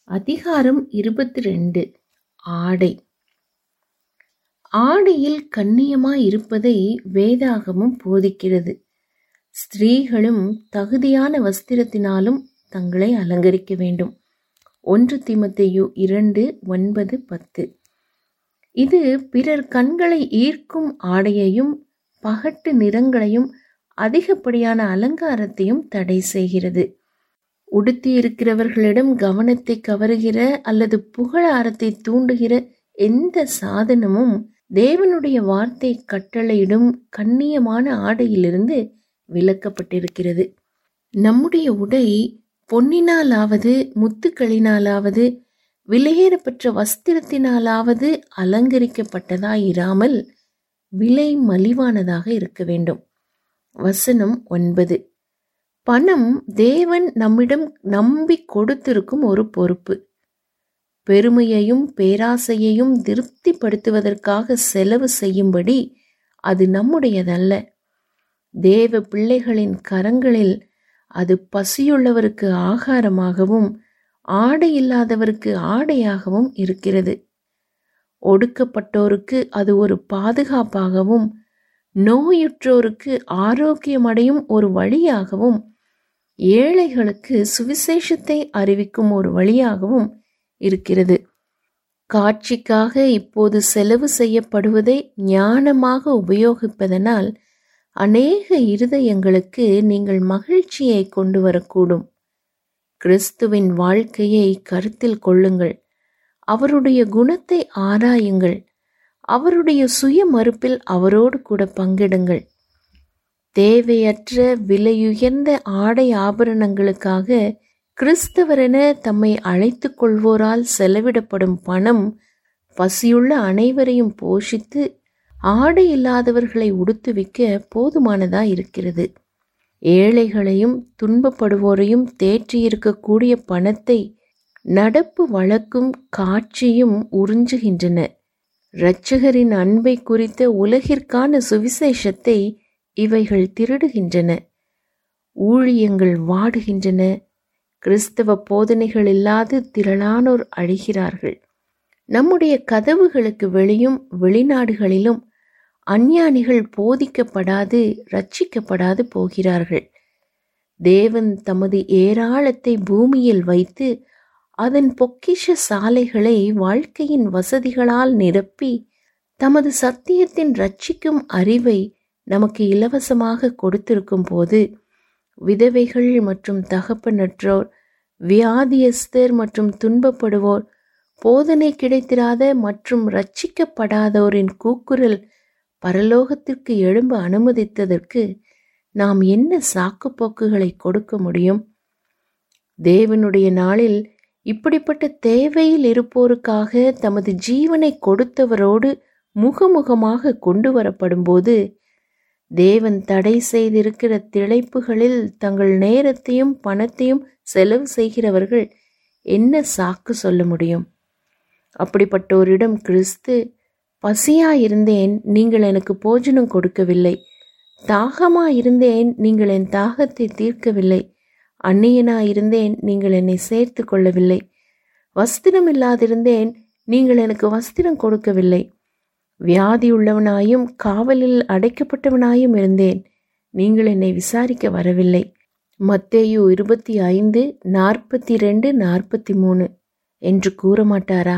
அதிகாரம் இருபத்தி ரெண்டு ஆடை ஆடையில் கண்ணியமாய் இருப்பதை வேதாகமும் போதிக்கிறது ஸ்திரீகளும் தகுதியான வஸ்திரத்தினாலும் தங்களை அலங்கரிக்க வேண்டும் ஒன்று தீமத்தையு இரண்டு ஒன்பது பத்து இது பிறர் கண்களை ஈர்க்கும் ஆடையையும் பகட்டு நிறங்களையும் அதிகப்படியான அலங்காரத்தையும் தடை செய்கிறது உடுத்தி இருக்கிறவர்களிடம் கவனத்தை கவருகிற அல்லது புகழாரத்தை தூண்டுகிற எந்த சாதனமும் தேவனுடைய வார்த்தை கட்டளையிடும் கண்ணியமான ஆடையிலிருந்து விலக்கப்பட்டிருக்கிறது நம்முடைய உடை பொன்னினாலாவது முத்துக்களினாலாவது விலையேறப்பெற்ற வஸ்திரத்தினாலாவது அலங்கரிக்கப்பட்டதாயிராமல் விலை மலிவானதாக இருக்க வேண்டும் வசனம் ஒன்பது பணம் தேவன் நம்மிடம் நம்பி கொடுத்திருக்கும் ஒரு பொறுப்பு பெருமையையும் பேராசையையும் திருப்திப்படுத்துவதற்காக செலவு செய்யும்படி அது நம்முடையதல்ல தேவ பிள்ளைகளின் கரங்களில் அது பசியுள்ளவருக்கு ஆகாரமாகவும் ஆடை இல்லாதவருக்கு ஆடையாகவும் இருக்கிறது ஒடுக்கப்பட்டோருக்கு அது ஒரு பாதுகாப்பாகவும் நோயுற்றோருக்கு ஆரோக்கியமடையும் ஒரு வழியாகவும் ஏழைகளுக்கு சுவிசேஷத்தை அறிவிக்கும் ஒரு வழியாகவும் இருக்கிறது காட்சிக்காக இப்போது செலவு செய்யப்படுவதை ஞானமாக உபயோகிப்பதனால் அநேக இருதயங்களுக்கு நீங்கள் மகிழ்ச்சியை கொண்டு வரக்கூடும் கிறிஸ்துவின் வாழ்க்கையை கருத்தில் கொள்ளுங்கள் அவருடைய குணத்தை ஆராயுங்கள் அவருடைய சுய மறுப்பில் அவரோடு கூட பங்கிடுங்கள் தேவையற்ற விலையுயர்ந்த ஆடை ஆபரணங்களுக்காக கிறிஸ்தவரென தம்மை அழைத்து கொள்வோரால் செலவிடப்படும் பணம் பசியுள்ள அனைவரையும் போஷித்து ஆடை இல்லாதவர்களை உடுத்துவிக்க போதுமானதா இருக்கிறது ஏழைகளையும் துன்பப்படுவோரையும் தேற்றியிருக்கக்கூடிய பணத்தை நடப்பு வழக்கும் காட்சியும் உறிஞ்சுகின்றன இரட்சகரின் அன்பை குறித்த உலகிற்கான சுவிசேஷத்தை இவைகள் திருடுகின்றன ஊழியங்கள் வாடுகின்றன கிறிஸ்தவ போதனைகள் இல்லாது திரளானோர் அழிகிறார்கள் நம்முடைய கதவுகளுக்கு வெளியும் வெளிநாடுகளிலும் அஞ்ஞானிகள் போதிக்கப்படாது ரட்சிக்கப்படாது போகிறார்கள் தேவன் தமது ஏராளத்தை பூமியில் வைத்து அதன் பொக்கிஷ சாலைகளை வாழ்க்கையின் வசதிகளால் நிரப்பி தமது சத்தியத்தின் ரட்சிக்கும் அறிவை நமக்கு இலவசமாக கொடுத்திருக்கும் போது விதவைகள் மற்றும் தகப்பனற்றோர் வியாதியஸ்தர் மற்றும் துன்பப்படுவோர் போதனை கிடைத்திராத மற்றும் ரட்சிக்கப்படாதோரின் கூக்குரல் பரலோகத்திற்கு எழும்ப அனுமதித்ததற்கு நாம் என்ன சாக்குப்போக்குகளை கொடுக்க முடியும் தேவனுடைய நாளில் இப்படிப்பட்ட தேவையில் இருப்போருக்காக தமது ஜீவனை கொடுத்தவரோடு முகமுகமாக கொண்டு வரப்படும்போது தேவன் தடை செய்திருக்கிற திளைப்புகளில் தங்கள் நேரத்தையும் பணத்தையும் செலவு செய்கிறவர்கள் என்ன சாக்கு சொல்ல முடியும் அப்படிப்பட்டோரிடம் கிறிஸ்து பசியாயிருந்தேன் நீங்கள் எனக்கு போஜனம் கொடுக்கவில்லை தாகமாயிருந்தேன் நீங்கள் என் தாகத்தை தீர்க்கவில்லை அந்நியனாயிருந்தேன் நீங்கள் என்னை சேர்த்து கொள்ளவில்லை வஸ்திரம் இல்லாதிருந்தேன் நீங்கள் எனக்கு வஸ்திரம் கொடுக்கவில்லை வியாதி உள்ளவனாயும் காவலில் அடைக்கப்பட்டவனாயும் இருந்தேன் நீங்கள் என்னை விசாரிக்க வரவில்லை மத்தேயு இருபத்தி ஐந்து நாற்பத்தி ரெண்டு நாற்பத்தி மூணு என்று கூற மாட்டாரா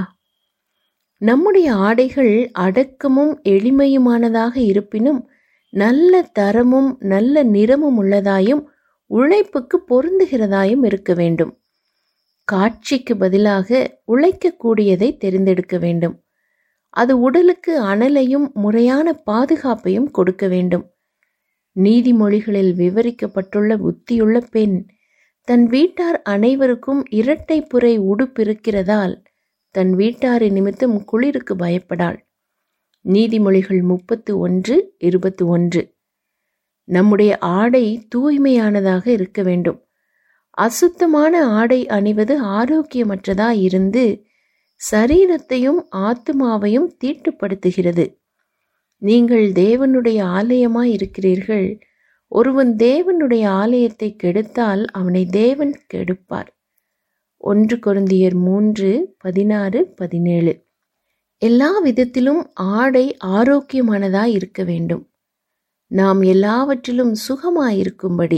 நம்முடைய ஆடைகள் அடக்கமும் எளிமையுமானதாக இருப்பினும் நல்ல தரமும் நல்ல நிறமும் உள்ளதாயும் உழைப்புக்கு பொருந்துகிறதாயும் இருக்க வேண்டும் காட்சிக்கு பதிலாக உழைக்கக்கூடியதை தெரிந்தெடுக்க வேண்டும் அது உடலுக்கு அனலையும் முறையான பாதுகாப்பையும் கொடுக்க வேண்டும் நீதிமொழிகளில் விவரிக்கப்பட்டுள்ள புத்தியுள்ள பெண் தன் வீட்டார் அனைவருக்கும் இரட்டை புரை உடுப்பிருக்கிறதால் தன் வீட்டாரின் நிமித்தம் குளிருக்கு பயப்படாள் நீதிமொழிகள் முப்பத்து ஒன்று இருபத்தி ஒன்று நம்முடைய ஆடை தூய்மையானதாக இருக்க வேண்டும் அசுத்தமான ஆடை அணிவது ஆரோக்கியமற்றதா இருந்து சரீரத்தையும் ஆத்மாவையும் தீட்டுப்படுத்துகிறது நீங்கள் தேவனுடைய ஆலயமாய் இருக்கிறீர்கள் ஒருவன் தேவனுடைய ஆலயத்தை கெடுத்தால் அவனை தேவன் கெடுப்பார் ஒன்று கொருந்தியர் மூன்று பதினாறு பதினேழு எல்லா விதத்திலும் ஆடை ஆரோக்கியமானதாய் இருக்க வேண்டும் நாம் எல்லாவற்றிலும் சுகமாயிருக்கும்படி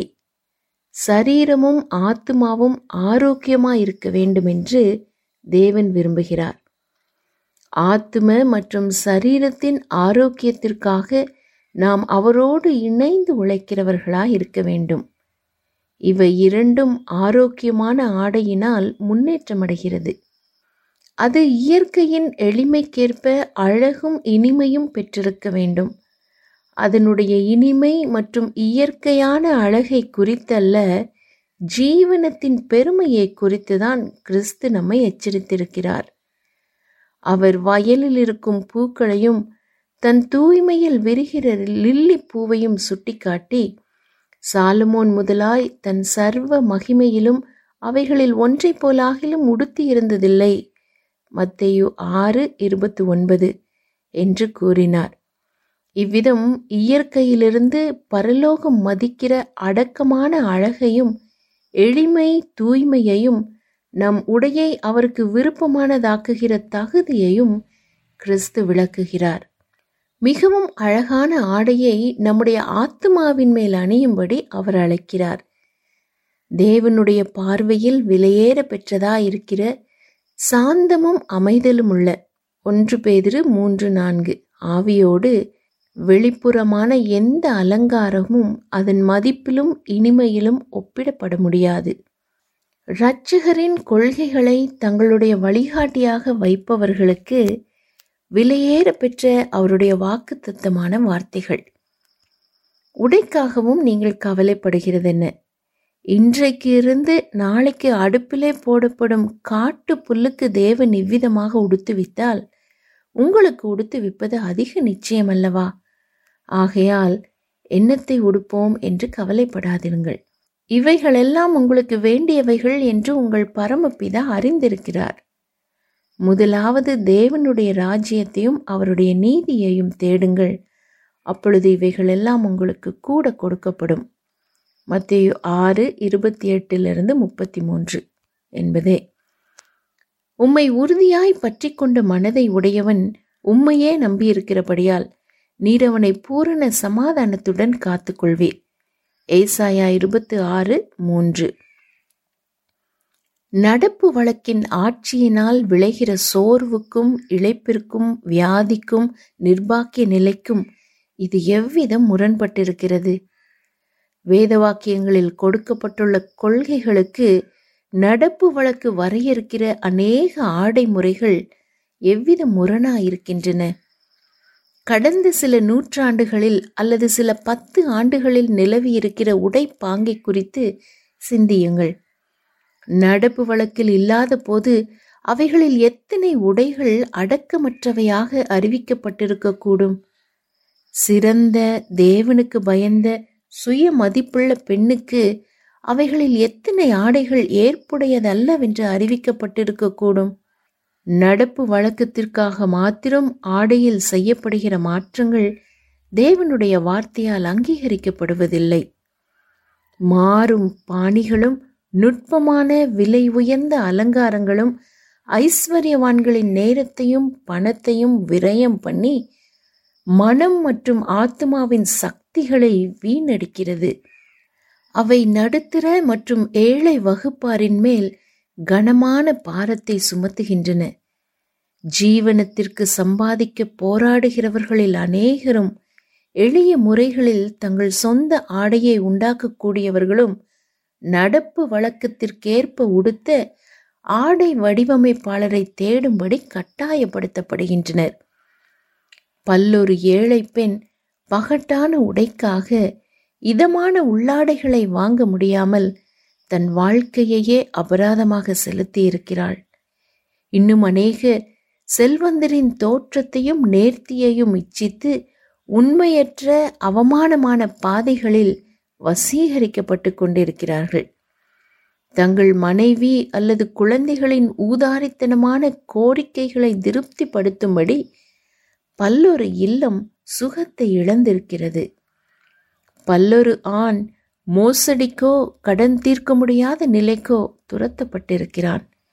சரீரமும் ஆத்துமாவும் ஆரோக்கியமாயிருக்க வேண்டும் என்று தேவன் விரும்புகிறார் ஆத்தும மற்றும் சரீரத்தின் ஆரோக்கியத்திற்காக நாம் அவரோடு இணைந்து உழைக்கிறவர்களாய் இருக்க வேண்டும் இவை இரண்டும் ஆரோக்கியமான ஆடையினால் முன்னேற்றமடைகிறது அது இயற்கையின் எளிமைக்கேற்ப அழகும் இனிமையும் பெற்றிருக்க வேண்டும் அதனுடைய இனிமை மற்றும் இயற்கையான அழகை குறித்தல்ல ஜீவனத்தின் பெருமையை குறித்துதான் கிறிஸ்து நம்மை எச்சரித்திருக்கிறார் அவர் வயலில் இருக்கும் பூக்களையும் தன் தூய்மையில் விரிகிற லில்லி பூவையும் சுட்டிக்காட்டி சாலமோன் முதலாய் தன் சர்வ மகிமையிலும் அவைகளில் ஒன்றை போலாகிலும் உடுத்தி இருந்ததில்லை மத்தேயு ஆறு இருபத்தி ஒன்பது என்று கூறினார் இவ்விதம் இயற்கையிலிருந்து பரலோகம் மதிக்கிற அடக்கமான அழகையும் எளிமை தூய்மையையும் நம் உடையை அவருக்கு விருப்பமானதாக்குகிற தகுதியையும் கிறிஸ்து விளக்குகிறார் மிகவும் அழகான ஆடையை நம்முடைய ஆத்மாவின் மேல் அணியும்படி அவர் அழைக்கிறார் தேவனுடைய பார்வையில் விலையேற பெற்றதா இருக்கிற சாந்தமும் அமைதலும் உள்ள ஒன்று பேதிரு மூன்று நான்கு ஆவியோடு வெளிப்புறமான எந்த அலங்காரமும் அதன் மதிப்பிலும் இனிமையிலும் ஒப்பிடப்பட முடியாது இரட்சகரின் கொள்கைகளை தங்களுடைய வழிகாட்டியாக வைப்பவர்களுக்கு விலையேற பெற்ற அவருடைய வாக்குத்தத்தமான வார்த்தைகள் உடைக்காகவும் நீங்கள் கவலைப்படுகிறது என்ன இன்றைக்கு இருந்து நாளைக்கு அடுப்பிலே போடப்படும் காட்டு புல்லுக்கு தேவன் இவ்விதமாக உடுத்துவித்தால் உங்களுக்கு உடுத்துவிப்பது அதிக நிச்சயம் அல்லவா ஆகையால் எண்ணத்தை உடுப்போம் என்று கவலைப்படாதிருங்கள் இவைகளெல்லாம் உங்களுக்கு வேண்டியவைகள் என்று உங்கள் பரமபிதா அறிந்திருக்கிறார் முதலாவது தேவனுடைய ராஜ்யத்தையும் அவருடைய நீதியையும் தேடுங்கள் அப்பொழுது இவைகளெல்லாம் உங்களுக்கு கூட கொடுக்கப்படும் மத்திய ஆறு இருபத்தி எட்டிலிருந்து முப்பத்தி மூன்று என்பதே உம்மை உறுதியாய் பற்றி கொண்ட மனதை உடையவன் உம்மையே நம்பியிருக்கிறபடியால் நீர் அவனை பூரண சமாதானத்துடன் காத்துக்கொள்வீர் ஏசாயா இருபத்து ஆறு மூன்று நடப்பு வழக்கின் ஆட்சியினால் விளைகிற சோர்வுக்கும் இழைப்பிற்கும் வியாதிக்கும் நிர்பாக்கிய நிலைக்கும் இது எவ்விதம் முரண்பட்டிருக்கிறது வேத வாக்கியங்களில் கொடுக்கப்பட்டுள்ள கொள்கைகளுக்கு நடப்பு வழக்கு வரையறுக்கிற அநேக ஆடை முறைகள் எவ்வித முரணாயிருக்கின்றன கடந்த சில நூற்றாண்டுகளில் அல்லது சில பத்து ஆண்டுகளில் நிலவியிருக்கிற உடை பாங்கை குறித்து சிந்தியுங்கள் நடப்பு வழக்கில் இல்லாத போது அவைகளில் எத்தனை உடைகள் அடக்கமற்றவையாக அறிவிக்கப்பட்டிருக்கக்கூடும் சிறந்த தேவனுக்கு பயந்த சுய மதிப்புள்ள பெண்ணுக்கு அவைகளில் எத்தனை ஆடைகள் ஏற்புடையதல்லவென்று அறிவிக்கப்பட்டிருக்கக்கூடும் நடப்பு வழக்கத்திற்காக மாத்திரம் ஆடையில் செய்யப்படுகிற மாற்றங்கள் தேவனுடைய வார்த்தையால் அங்கீகரிக்கப்படுவதில்லை மாறும் பாணிகளும் நுட்பமான விலை உயர்ந்த அலங்காரங்களும் ஐஸ்வர்யவான்களின் நேரத்தையும் பணத்தையும் விரயம் பண்ணி மனம் மற்றும் ஆத்மாவின் சக்திகளை வீணடிக்கிறது அவை நடுத்தர மற்றும் ஏழை வகுப்பாரின் மேல் கனமான பாரத்தை சுமத்துகின்றன ஜீவனத்திற்கு சம்பாதிக்க போராடுகிறவர்களில் அநேகரும் எளிய முறைகளில் தங்கள் சொந்த ஆடையை உண்டாக்கக்கூடியவர்களும் நடப்பு வழக்கத்திற்கேற்ப உடுத்த ஆடை வடிவமைப்பாளரை தேடும்படி கட்டாயப்படுத்தப்படுகின்றனர் பல்லொரு ஏழை பெண் பகட்டான உடைக்காக இதமான உள்ளாடைகளை வாங்க முடியாமல் தன் வாழ்க்கையையே அபராதமாக செலுத்தியிருக்கிறாள் இன்னும் அநேகர் செல்வந்தரின் தோற்றத்தையும் நேர்த்தியையும் இச்சித்து உண்மையற்ற அவமானமான பாதைகளில் வசீகரிக்கப்பட்டு கொண்டிருக்கிறார்கள் தங்கள் மனைவி அல்லது குழந்தைகளின் ஊதாரித்தனமான கோரிக்கைகளை திருப்திப்படுத்தும்படி பல்லொரு இல்லம் சுகத்தை இழந்திருக்கிறது பல்லொரு ஆண் மோசடிக்கோ கடன் தீர்க்க முடியாத நிலைக்கோ துரத்தப்பட்டிருக்கிறான்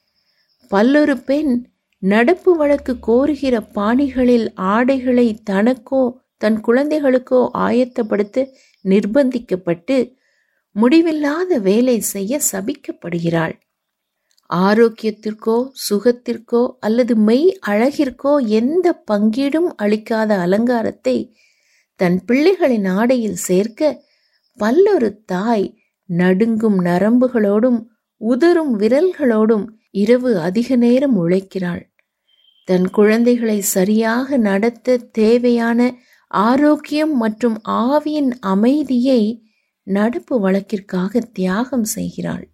பல்லொரு பெண் நடப்பு வழக்கு கோருகிற பாணிகளில் ஆடைகளை தனக்கோ தன் குழந்தைகளுக்கோ ஆயத்தப்படுத்த நிர்பந்திக்கப்பட்டு முடிவில்லாத வேலை செய்ய சபிக்கப்படுகிறாள் ஆரோக்கியத்திற்கோ சுகத்திற்கோ அல்லது மெய் அழகிற்கோ எந்த பங்கீடும் அளிக்காத அலங்காரத்தை தன் பிள்ளைகளின் ஆடையில் சேர்க்க பல்லொரு தாய் நடுங்கும் நரம்புகளோடும் உதரும் விரல்களோடும் இரவு அதிக நேரம் உழைக்கிறாள் தன் குழந்தைகளை சரியாக நடத்த தேவையான ஆரோக்கியம் மற்றும் ஆவியின் அமைதியை நடப்பு வழக்கிற்காக தியாகம் செய்கிறாள்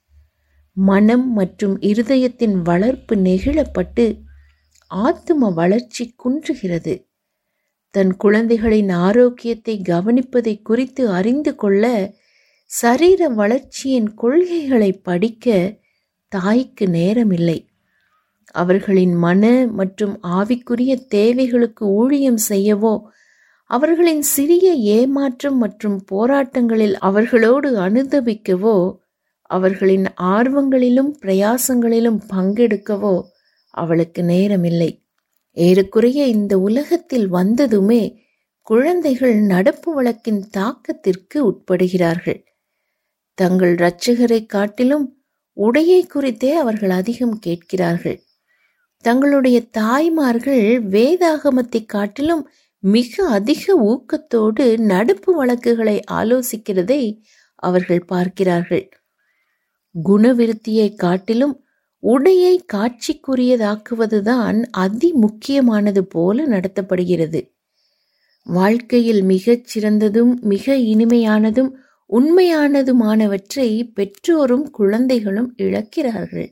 மனம் மற்றும் இருதயத்தின் வளர்ப்பு நெகிழப்பட்டு ஆத்தும வளர்ச்சி குன்றுகிறது தன் குழந்தைகளின் ஆரோக்கியத்தை கவனிப்பதை குறித்து அறிந்து கொள்ள சரீர வளர்ச்சியின் கொள்கைகளை படிக்க தாய்க்கு நேரமில்லை அவர்களின் மன மற்றும் ஆவிக்குரிய தேவைகளுக்கு ஊழியம் செய்யவோ அவர்களின் சிறிய ஏமாற்றம் மற்றும் போராட்டங்களில் அவர்களோடு அனுதபிக்கவோ அவர்களின் ஆர்வங்களிலும் பிரயாசங்களிலும் பங்கெடுக்கவோ அவளுக்கு நேரமில்லை ஏறக்குறைய இந்த உலகத்தில் வந்ததுமே குழந்தைகள் நடப்பு வழக்கின் தாக்கத்திற்கு உட்படுகிறார்கள் தங்கள் இரட்சகரை காட்டிலும் உடையை குறித்தே அவர்கள் அதிகம் கேட்கிறார்கள் தங்களுடைய தாய்மார்கள் வேதாகமத்தை காட்டிலும் மிக அதிக ஊக்கத்தோடு நடப்பு வழக்குகளை ஆலோசிக்கிறதை அவர்கள் பார்க்கிறார்கள் குணவிருத்தியை காட்டிலும் உடையை காட்சிக்குரியதாக்குவதுதான் அதி முக்கியமானது போல நடத்தப்படுகிறது வாழ்க்கையில் மிகச் சிறந்ததும் மிக இனிமையானதும் உண்மையானதுமானவற்றை பெற்றோரும் குழந்தைகளும் இழக்கிறார்கள்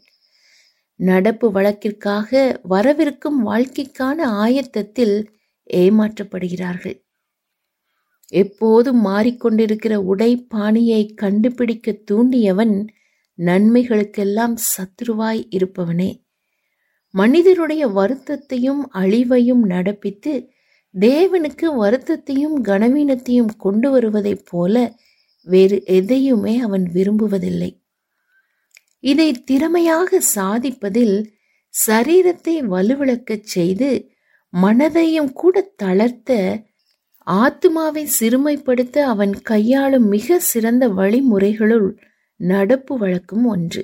நடப்பு வழக்கிற்காக வரவிருக்கும் வாழ்க்கைக்கான ஆயத்தத்தில் ஏமாற்றப்படுகிறார்கள் எப்போதும் மாறிக்கொண்டிருக்கிற உடை பாணியை கண்டுபிடிக்க தூண்டியவன் நன்மைகளுக்கெல்லாம் சத்ருவாய் இருப்பவனே மனிதருடைய வருத்தத்தையும் அழிவையும் நடப்பித்து தேவனுக்கு வருத்தத்தையும் கனவீனத்தையும் கொண்டு வருவதைப் போல வேறு எதையுமே அவன் விரும்புவதில்லை இதை திறமையாக சாதிப்பதில் சரீரத்தை வலுவிழக்கச் செய்து மனதையும் கூட தளர்த்த ஆத்மாவை சிறுமைப்படுத்த அவன் கையாளும் மிக சிறந்த வழிமுறைகளுள் நடப்பு வழக்கும் ஒன்று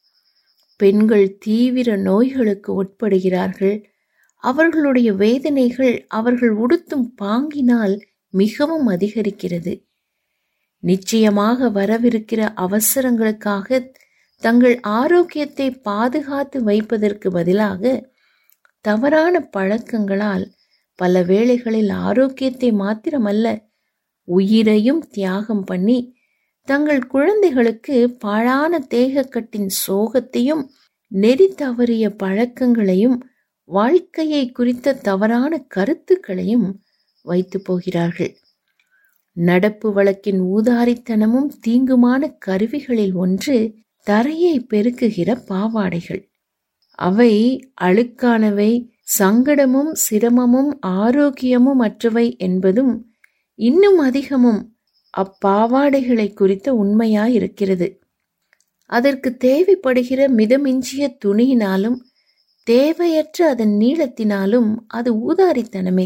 பெண்கள் தீவிர நோய்களுக்கு உட்படுகிறார்கள் அவர்களுடைய வேதனைகள் அவர்கள் உடுத்தும் பாங்கினால் மிகவும் அதிகரிக்கிறது நிச்சயமாக வரவிருக்கிற அவசரங்களுக்காக தங்கள் ஆரோக்கியத்தை பாதுகாத்து வைப்பதற்கு பதிலாக தவறான பழக்கங்களால் பல வேளைகளில் ஆரோக்கியத்தை மாத்திரமல்ல உயிரையும் தியாகம் பண்ணி தங்கள் குழந்தைகளுக்கு பாழான தேகக்கட்டின் சோகத்தையும் நெறி தவறிய பழக்கங்களையும் வாழ்க்கையை குறித்த தவறான கருத்துக்களையும் வைத்து போகிறார்கள் நடப்பு வழக்கின் ஊதாரித்தனமும் தீங்குமான கருவிகளில் ஒன்று தரையை பெருக்குகிற பாவாடைகள் அவை அழுக்கானவை சங்கடமும் சிரமமும் ஆரோக்கியமும் அற்றவை என்பதும் இன்னும் அதிகமும் அப்பாவாடைகளை குறித்த உண்மையாயிருக்கிறது அதற்கு தேவைப்படுகிற மிதமிஞ்சிய துணியினாலும் தேவையற்ற அதன் நீளத்தினாலும் அது ஊதாரித்தனமே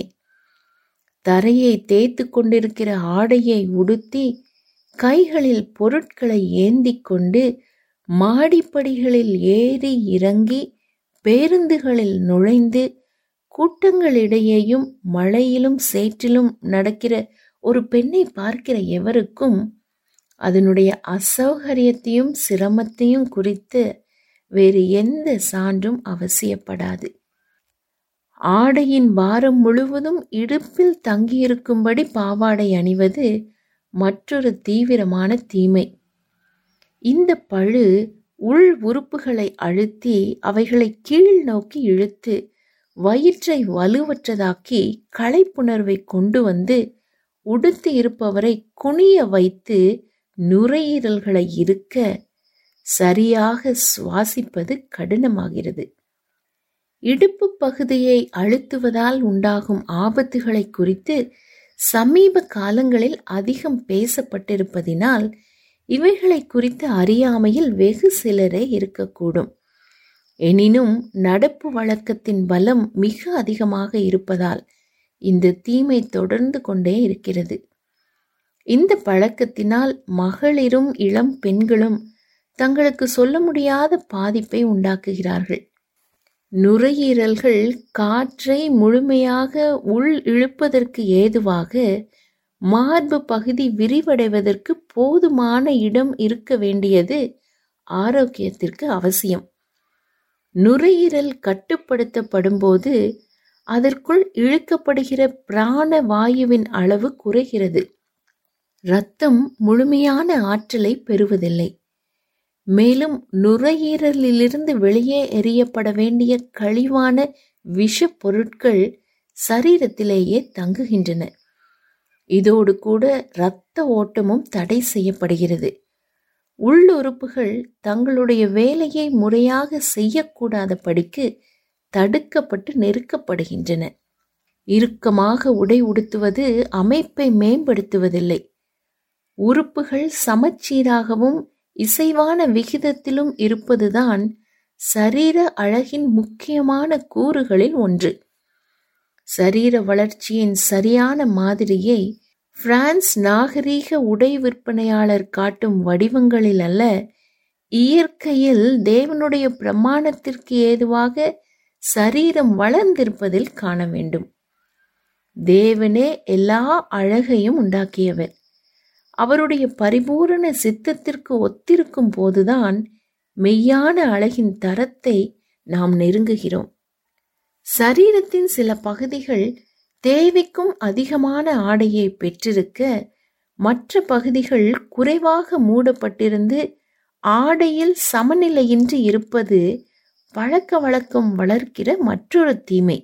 தரையை தேய்த்து கொண்டிருக்கிற ஆடையை உடுத்தி கைகளில் பொருட்களை ஏந்திக் கொண்டு மாடிப்படிகளில் ஏறி இறங்கி பேருந்துகளில் நுழைந்து கூட்டங்களிடையேயும் மழையிலும் சேற்றிலும் நடக்கிற ஒரு பெண்ணை பார்க்கிற எவருக்கும் அதனுடைய அசௌகரியத்தையும் சிரமத்தையும் குறித்து வேறு எந்த சான்றும் அவசியப்படாது ஆடையின் வாரம் முழுவதும் இடுப்பில் தங்கியிருக்கும்படி பாவாடை அணிவது மற்றொரு தீவிரமான தீமை இந்த பழு உள் உறுப்புகளை அழுத்தி அவைகளை கீழ் நோக்கி இழுத்து வயிற்றை வலுவற்றதாக்கி களைப்புணர்வை கொண்டு வந்து உடுத்தி இருப்பவரை குனிய வைத்து நுரையீரல்களை இருக்க சரியாக சுவாசிப்பது கடினமாகிறது இடுப்பு பகுதியை அழுத்துவதால் உண்டாகும் ஆபத்துகளை குறித்து சமீப காலங்களில் அதிகம் பேசப்பட்டிருப்பதினால் இவைகளை குறித்து அறியாமையில் வெகு சிலரே இருக்கக்கூடும் எனினும் நடப்பு வழக்கத்தின் பலம் மிக அதிகமாக இருப்பதால் இந்த தீமை தொடர்ந்து கொண்டே இருக்கிறது இந்த பழக்கத்தினால் மகளிரும் இளம் பெண்களும் தங்களுக்கு சொல்ல முடியாத பாதிப்பை உண்டாக்குகிறார்கள் நுரையீரல்கள் காற்றை முழுமையாக உள் இழுப்பதற்கு ஏதுவாக மார்பு பகுதி விரிவடைவதற்கு போதுமான இடம் இருக்க வேண்டியது ஆரோக்கியத்திற்கு அவசியம் நுரையீரல் கட்டுப்படுத்தப்படும்போது அதற்குள் இழுக்கப்படுகிற பிராண வாயுவின் அளவு குறைகிறது இரத்தம் முழுமையான ஆற்றலை பெறுவதில்லை மேலும் நுரையீரலிலிருந்து வெளியே எறியப்பட வேண்டிய கழிவான விஷ பொருட்கள் சரீரத்திலேயே தங்குகின்றன இதோடு கூட இரத்த ஓட்டமும் தடை செய்யப்படுகிறது உள்ளுறுப்புகள் தங்களுடைய வேலையை முறையாக செய்யக்கூடாதபடிக்கு தடுக்கப்பட்டு நெருக்கப்படுகின்றன இறுக்கமாக உடை உடுத்துவது அமைப்பை மேம்படுத்துவதில்லை உறுப்புகள் சமச்சீராகவும் இசைவான விகிதத்திலும் இருப்பதுதான் சரீர அழகின் முக்கியமான கூறுகளில் ஒன்று சரீர வளர்ச்சியின் சரியான மாதிரியை பிரான்ஸ் நாகரீக உடை விற்பனையாளர் காட்டும் வடிவங்களில் அல்ல இயற்கையில் தேவனுடைய பிரமாணத்திற்கு ஏதுவாக சரீரம் வளர்ந்திருப்பதில் காண வேண்டும் தேவனே எல்லா அழகையும் உண்டாக்கியவர் அவருடைய பரிபூரண சித்தத்திற்கு ஒத்திருக்கும் போதுதான் மெய்யான அழகின் தரத்தை நாம் நெருங்குகிறோம் சரீரத்தின் சில பகுதிகள் தேவைக்கும் அதிகமான ஆடையை பெற்றிருக்க மற்ற பகுதிகள் குறைவாக மூடப்பட்டிருந்து ஆடையில் சமநிலையின்றி இருப்பது பழக்க வழக்கம் வளர்க்கிற மற்றொரு தீமை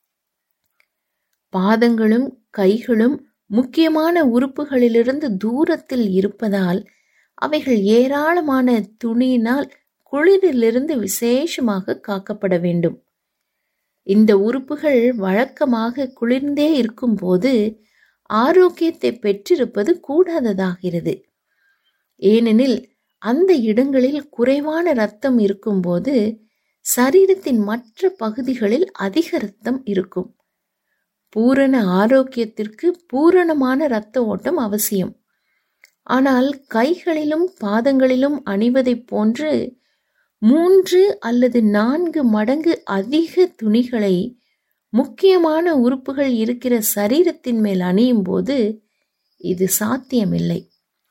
பாதங்களும் கைகளும் முக்கியமான உறுப்புகளிலிருந்து தூரத்தில் இருப்பதால் அவைகள் ஏராளமான துணியினால் குளிரிலிருந்து விசேஷமாக காக்கப்பட வேண்டும் இந்த உறுப்புகள் வழக்கமாக குளிர்ந்தே இருக்கும்போது ஆரோக்கியத்தை பெற்றிருப்பது கூடாததாகிறது ஏனெனில் அந்த இடங்களில் குறைவான இரத்தம் இருக்கும்போது சரீரத்தின் மற்ற பகுதிகளில் அதிக இரத்தம் இருக்கும் பூரண ஆரோக்கியத்திற்கு பூரணமான இரத்த ஓட்டம் அவசியம் ஆனால் கைகளிலும் பாதங்களிலும் அணிவதைப் போன்று மூன்று அல்லது நான்கு மடங்கு அதிக துணிகளை முக்கியமான உறுப்புகள் இருக்கிற சரீரத்தின் மேல் அணியும் போது இது சாத்தியமில்லை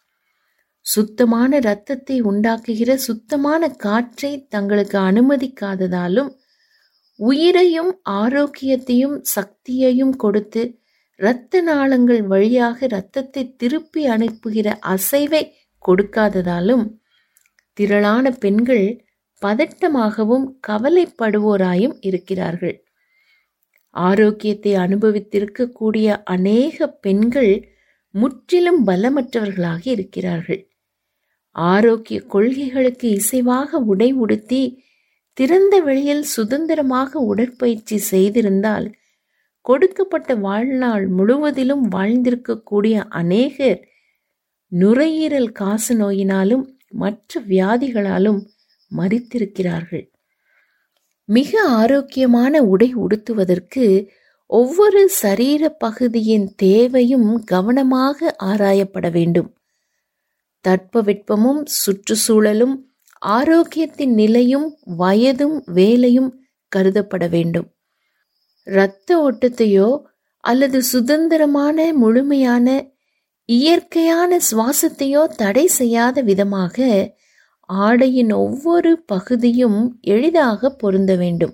சுத்தமான இரத்தத்தை உண்டாக்குகிற சுத்தமான காற்றை தங்களுக்கு அனுமதிக்காததாலும் உயிரையும் ஆரோக்கியத்தையும் சக்தியையும் கொடுத்து இரத்த நாளங்கள் வழியாக இரத்தத்தை திருப்பி அனுப்புகிற அசைவை கொடுக்காததாலும் திரளான பெண்கள் பதட்டமாகவும் கவலைப்படுவோராயும் இருக்கிறார்கள் ஆரோக்கியத்தை அனுபவித்திருக்கக்கூடிய அநேக பெண்கள் முற்றிலும் பலமற்றவர்களாக இருக்கிறார்கள் ஆரோக்கிய கொள்கைகளுக்கு இசைவாக உடை உடுத்தி திறந்த வெளியில் சுதந்திரமாக உடற்பயிற்சி செய்திருந்தால் கொடுக்கப்பட்ட வாழ்நாள் முழுவதிலும் வாழ்ந்திருக்கக்கூடிய அநேகர் நுரையீரல் காச நோயினாலும் மற்ற வியாதிகளாலும் மறித்திருக்கிறார்கள் மிக ஆரோக்கியமான உடை உடுத்துவதற்கு ஒவ்வொரு சரீர பகுதியின் தேவையும் கவனமாக ஆராயப்பட வேண்டும் தட்பவெட்பமும் சுற்றுச்சூழலும் ஆரோக்கியத்தின் நிலையும் வயதும் வேலையும் கருதப்பட வேண்டும் இரத்த ஓட்டத்தையோ அல்லது சுதந்திரமான முழுமையான இயற்கையான சுவாசத்தையோ தடை செய்யாத விதமாக ஆடையின் ஒவ்வொரு பகுதியும் எளிதாக பொருந்த வேண்டும்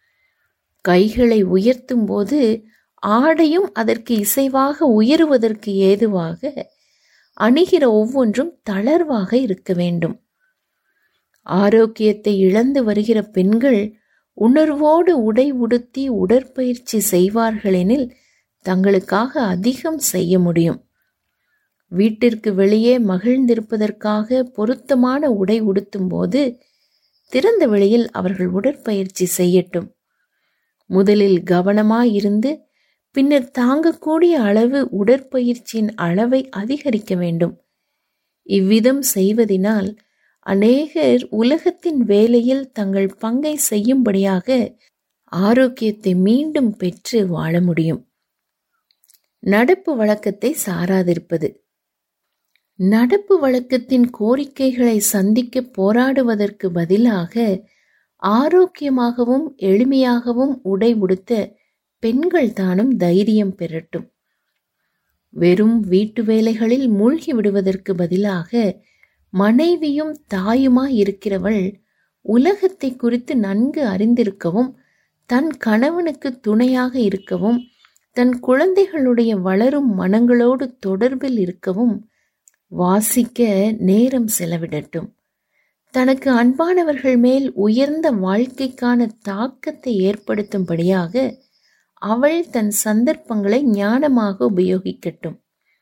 கைகளை உயர்த்தும் போது ஆடையும் அதற்கு இசைவாக உயருவதற்கு ஏதுவாக அணுகிற ஒவ்வொன்றும் தளர்வாக இருக்க வேண்டும் ஆரோக்கியத்தை இழந்து வருகிற பெண்கள் உணர்வோடு உடை உடுத்தி உடற்பயிற்சி செய்வார்களெனில் தங்களுக்காக அதிகம் செய்ய முடியும் வீட்டிற்கு வெளியே மகிழ்ந்திருப்பதற்காக பொருத்தமான உடை உடுத்தும் போது திறந்த வெளியில் அவர்கள் உடற்பயிற்சி செய்யட்டும் முதலில் கவனமாயிருந்து பின்னர் தாங்கக்கூடிய அளவு உடற்பயிற்சியின் அளவை அதிகரிக்க வேண்டும் இவ்விதம் செய்வதினால் அநேகர் உலகத்தின் வேலையில் தங்கள் பங்கை செய்யும்படியாக ஆரோக்கியத்தை மீண்டும் பெற்று வாழ முடியும் நடப்பு வழக்கத்தை சாராதிருப்பது நடப்பு வழக்கத்தின் கோரிக்கைகளை சந்திக்க போராடுவதற்கு பதிலாக ஆரோக்கியமாகவும் எளிமையாகவும் உடை உடுத்த பெண்கள் தானும் தைரியம் பெறட்டும் வெறும் வீட்டு வேலைகளில் மூழ்கி விடுவதற்கு பதிலாக மனைவியும் தாயுமாய் இருக்கிறவள் உலகத்தை குறித்து நன்கு அறிந்திருக்கவும் தன் கணவனுக்கு துணையாக இருக்கவும் தன் குழந்தைகளுடைய வளரும் மனங்களோடு தொடர்பில் இருக்கவும் வாசிக்க நேரம் செலவிடட்டும் தனக்கு அன்பானவர்கள் மேல் உயர்ந்த வாழ்க்கைக்கான தாக்கத்தை ஏற்படுத்தும்படியாக அவள் தன் சந்தர்ப்பங்களை ஞானமாக உபயோகிக்கட்டும்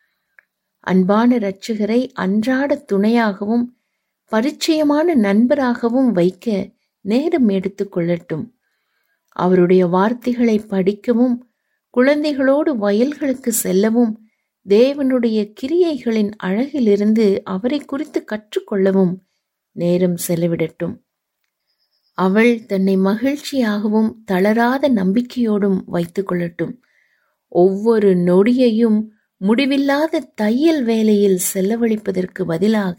அன்பான இரட்சகரை அன்றாட துணையாகவும் பரிச்சயமான நண்பராகவும் வைக்க நேரம் எடுத்துக்கொள்ளட்டும் அவருடைய வார்த்தைகளை படிக்கவும் குழந்தைகளோடு வயல்களுக்கு செல்லவும் தேவனுடைய கிரியைகளின் அழகிலிருந்து அவரை குறித்து கற்றுக்கொள்ளவும் நேரம் செலவிடட்டும் அவள் தன்னை மகிழ்ச்சியாகவும் தளராத நம்பிக்கையோடும் வைத்துக் கொள்ளட்டும் ஒவ்வொரு நொடியையும் முடிவில்லாத தையல் வேலையில் செலவழிப்பதற்கு பதிலாக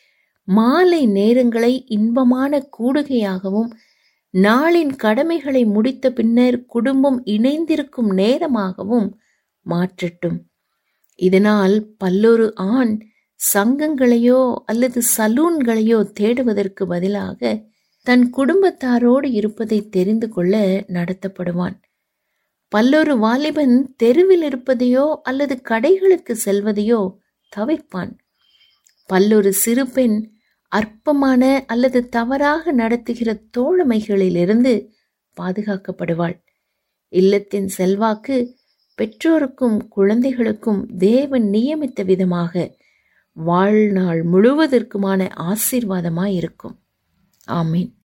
மாலை நேரங்களை இன்பமான கூடுகையாகவும் நாளின் கடமைகளை முடித்த பின்னர் குடும்பம் இணைந்திருக்கும் நேரமாகவும் மாற்றட்டும் இதனால் பல்லொரு ஆண் சங்கங்களையோ அல்லது சலூன்களையோ தேடுவதற்கு பதிலாக தன் குடும்பத்தாரோடு இருப்பதை தெரிந்து கொள்ள நடத்தப்படுவான் பல்லொரு வாலிபன் தெருவில் இருப்பதையோ அல்லது கடைகளுக்கு செல்வதையோ தவிர்ப்பான் பல்லொரு சிறு பெண் அற்பமான அல்லது தவறாக நடத்துகிற தோழமைகளிலிருந்து பாதுகாக்கப்படுவாள் இல்லத்தின் செல்வாக்கு பெற்றோருக்கும் குழந்தைகளுக்கும் தேவன் நியமித்த விதமாக வாழ்நாள் முழுவதற்குமான ஆசீர்வாதமாய் இருக்கும் ஆமீன்